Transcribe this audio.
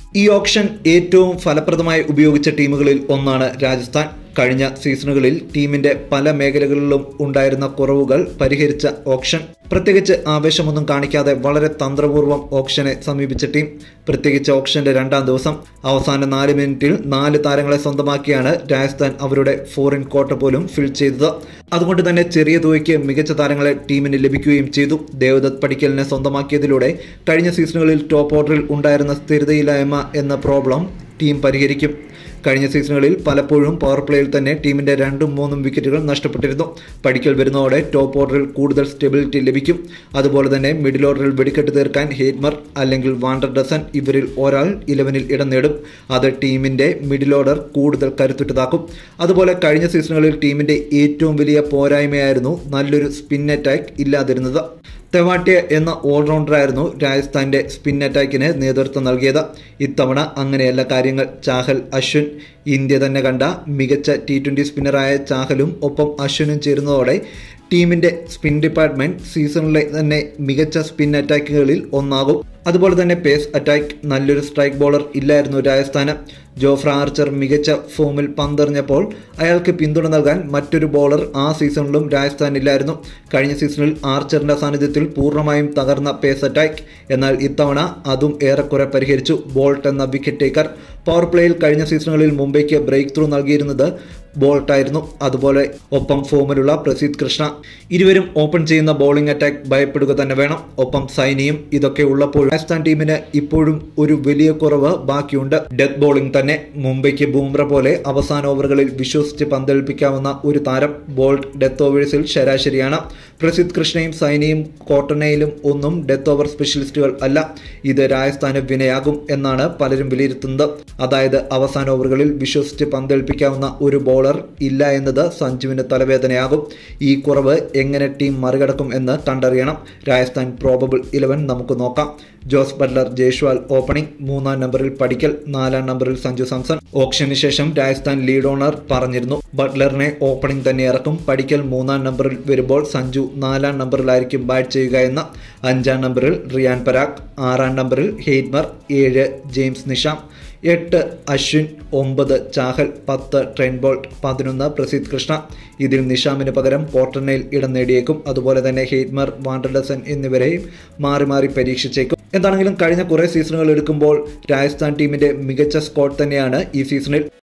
ഈ ഓപ്ഷൻ ഏറ്റവും ഫലപ്രദമായി ഉപയോഗിച്ച ടീമുകളിൽ ഒന്നാണ് രാജസ്ഥാൻ കഴിഞ്ഞ സീസണുകളിൽ ടീമിന്റെ പല മേഖലകളിലും ഉണ്ടായിരുന്ന കുറവുകൾ പരിഹരിച്ച ഓപ്ഷൻ പ്രത്യേകിച്ച് ആവേശമൊന്നും കാണിക്കാതെ വളരെ തന്ത്രപൂർവ്വം ഓപ്ഷനെ സമീപിച്ച ടീം പ്രത്യേകിച്ച് ഓപ്ഷന്റെ രണ്ടാം ദിവസം അവസാന നാല് മിനിറ്റിൽ നാല് താരങ്ങളെ സ്വന്തമാക്കിയാണ് രാജസ്ഥാൻ അവരുടെ ഫോറിൻ കോട്ട പോലും ഫിൽ ചെയ്തത് അതുകൊണ്ട് തന്നെ ചെറിയ തുകയ്ക്ക് മികച്ച താരങ്ങളെ ടീമിന് ലഭിക്കുകയും ചെയ്തു ദേവദത്ത് പടിക്കലിനെ സ്വന്തമാക്കിയതിലൂടെ കഴിഞ്ഞ സീസണുകളിൽ ടോപ്പ് ഓർഡറിൽ ഉണ്ടായിരുന്ന സ്ഥിരതയില്ലായ്മ എന്ന പ്രോബ്ലം ടീം പരിഹരിക്കും കഴിഞ്ഞ സീസണുകളിൽ പലപ്പോഴും പവർ പ്ലേയിൽ തന്നെ ടീമിന്റെ രണ്ടും മൂന്നും വിക്കറ്റുകൾ നഷ്ടപ്പെട്ടിരുന്നു പടിക്കൽ വരുന്നതോടെ ടോപ്പ് ഓർഡറിൽ കൂടുതൽ സ്റ്റെബിലിറ്റി ലഭിക്കും അതുപോലെ തന്നെ മിഡിൽ ഓർഡറിൽ വെടിക്കെട്ട് തീർക്കാൻ ഹേറ്റ്മർ അല്ലെങ്കിൽ വാണ്ടർ ഡസൻ ഇവരിൽ ഒരാൾ ഇലവനിൽ ഇടം നേടും അത് ടീമിന്റെ മിഡിൽ ഓർഡർ കൂടുതൽ കരുത്തുറ്റതാക്കും അതുപോലെ കഴിഞ്ഞ സീസണുകളിൽ ടീമിന്റെ ഏറ്റവും വലിയ പോരായ്മയായിരുന്നു നല്ലൊരു സ്പിൻ അറ്റാക്ക് ഇല്ലാതിരുന്നത് തെവാട്യ എന്ന ഓൾറൗണ്ടറായിരുന്നു രാജസ്ഥാന്റെ സ്പിൻ അറ്റാക്കിന് നേതൃത്വം നൽകിയത് ഇത്തവണ അങ്ങനെയല്ല കാര്യങ്ങൾ ചാഹൽ അശ്വിൻ ഇന്ത്യ തന്നെ കണ്ട മികച്ച ടി ട്വൻ്റി സ്പിന്നറായ ചാഹലും ഒപ്പം അശ്വിനും ചേരുന്നതോടെ ടീമിന്റെ സ്പിൻ ഡിപ്പാർട്ട്മെന്റ് സീസണിലെ തന്നെ മികച്ച സ്പിൻ അറ്റാക്കുകളിൽ ഒന്നാകും അതുപോലെ തന്നെ പേസ് അറ്റാക്ക് നല്ലൊരു സ്ട്രൈക്ക് ബോളർ ഇല്ലായിരുന്നു രാജസ്ഥാന് ജോഫ്ര ആർച്ചർ മികച്ച ഫോമിൽ പന്തെറിഞ്ഞപ്പോൾ അയാൾക്ക് പിന്തുണ നൽകാൻ മറ്റൊരു ബോളർ ആ സീസണിലും രാജസ്ഥാനില്ലായിരുന്നു കഴിഞ്ഞ സീസണിൽ ആർച്ചറിന്റെ സാന്നിധ്യത്തിൽ പൂർണ്ണമായും തകർന്ന പേസ് അറ്റാക്ക് എന്നാൽ ഇത്തവണ അതും ഏറെക്കുറെ പരിഹരിച്ചു ബോൾട്ട് എന്ന വിക്കറ്റ് ടേക്കർ പവർ പ്ലേയിൽ കഴിഞ്ഞ സീസണുകളിൽ മുംബൈക്ക് ബ്രേക്ക് ത്രൂ നൽകിയിരുന്നത് ബോൾട്ടായിരുന്നു അതുപോലെ ഒപ്പം ഫോമിലുള്ള പ്രസീദ് കൃഷ്ണ ഇരുവരും ഓപ്പൺ ചെയ്യുന്ന ബോളിംഗ് അറ്റാക്ക് ഭയപ്പെടുക തന്നെ വേണം ഒപ്പം സൈനിയും ഇതൊക്കെ ഉള്ളപ്പോൾ രാജസ്ഥാൻ ടീമിന് ഇപ്പോഴും ഒരു വലിയ കുറവ് ബാക്കിയുണ്ട് ഡെത്ത് ബോളിംഗ് തന്നെ മുംബൈക്ക് ബൂംറ പോലെ അവസാന ഓവറുകളിൽ വിശ്വസിച്ച് പന്തളിപ്പിക്കാവുന്ന ഒരു താരം ബോൾട്ട് ഡെത്ത് ഓവേഴ്സിൽ ശരാശരിയാണ് പ്രസിദ്ധ് കൃഷ്ണയും സൈനിയും കോട്ടണയിലും ഒന്നും ഡെത്ത് ഓവർ സ്പെഷ്യലിസ്റ്റുകൾ അല്ല ഇത് രാജസ്ഥാന് വിനയാകും എന്നാണ് പലരും വിലയിരുത്തുന്നത് അതായത് അവസാന ഓവറുകളിൽ വിശ്വസിച്ച് പന്തളിപ്പിക്കാവുന്ന ഒരു ബോളർ ഇല്ല എന്നത് സഞ്ജുവിന് തലവേദനയാകും ഈ കുറവ് എങ്ങനെ ടീം മറികടക്കും എന്ന് കണ്ടറിയണം രാജസ്ഥാൻ പ്രോബബിൾ ഇലവൻ നമുക്ക് നോക്കാം ജോസ് ബട്ട്ലർ ജയ്ഷ്വാൽ ഓപ്പണിംഗ് മൂന്നാം നമ്പറിൽ പടിക്കൽ നാലാം നമ്പറിൽ സഞ്ജു സാംസൺ ഓപ്ഷന് ശേഷം രാജസ്ഥാൻ ലീഡ് ഓണർ പറഞ്ഞിരുന്നു ബട്ട്ലറിനെ ഓപ്പണിംഗ് തന്നെ ഇറക്കും പടിക്കൽ മൂന്നാം നമ്പറിൽ വരുമ്പോൾ സഞ്ജു നാലാം നമ്പറിലായിരിക്കും ബാറ്റ് ചെയ്യുക എന്ന അഞ്ചാം നമ്പറിൽ റിയാൻ പരാഗ് ആറാം നമ്പറിൽ ഹെയ്റ്റ്മർ ഏഴ് ജെയിംസ് നിഷാം എട്ട് അശ്വിൻ ഒമ്പത് ചാഹൽ പത്ത് ട്രെയിൻ ബോൾട്ട് പതിനൊന്ന് പ്രസീദ് കൃഷ്ണ ഇതിൽ നിഷാമിന് പകരം പോർട്ടനയിൽ ഇടം നേടിയേക്കും അതുപോലെ തന്നെ ഹെയ്റ്റ്മർ വാണ്ടർഡസൻ എന്നിവരെയും മാറി മാറി പരീക്ഷിച്ചേക്കും എന്താണെങ്കിലും കഴിഞ്ഞ കുറേ സീസണുകൾ എടുക്കുമ്പോൾ രാജസ്ഥാൻ ടീമിന്റെ മികച്ച സ്കോഡ് തന്നെയാണ് ഈ സീസണിൽ